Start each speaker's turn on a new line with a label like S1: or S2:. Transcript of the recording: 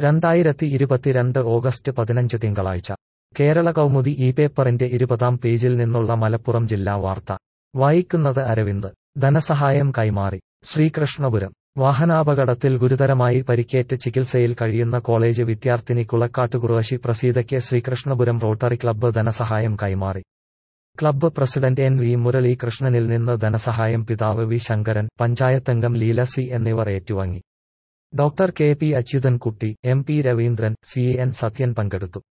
S1: രണ്ടായിരത്തി ഇരുപത്തിരണ്ട് ഓഗസ്റ്റ് പതിനഞ്ച് തിങ്കളാഴ്ച കേരള കൗമുദി ഈ പേപ്പറിന്റെ ഇരുപതാം പേജിൽ നിന്നുള്ള മലപ്പുറം ജില്ലാ വാർത്ത വായിക്കുന്നത് അരവിന്ദ് ധനസഹായം കൈമാറി ശ്രീകൃഷ്ണപുരം വാഹനാപകടത്തിൽ ഗുരുതരമായി പരിക്കേറ്റ് ചികിത്സയിൽ കഴിയുന്ന കോളേജ് വിദ്യാർത്ഥിനി കുളക്കാട്ടുകുറുവശി പ്രസീതയ്ക്ക് ശ്രീകൃഷ്ണപുരം റോട്ടറി ക്ലബ്ബ് ധനസഹായം കൈമാറി ക്ലബ്ബ് പ്രസിഡന്റ് എൻ വി മുരളീകൃഷ്ണനിൽ നിന്ന് ധനസഹായം പിതാവ് വി ശങ്കരൻ പഞ്ചായത്തംഗം ലീല സി എന്നിവർ ഏറ്റുവാങ്ങി doctor K P Achuthankutty M P Raveendran C N Sathyan പങ്കെടുത്തു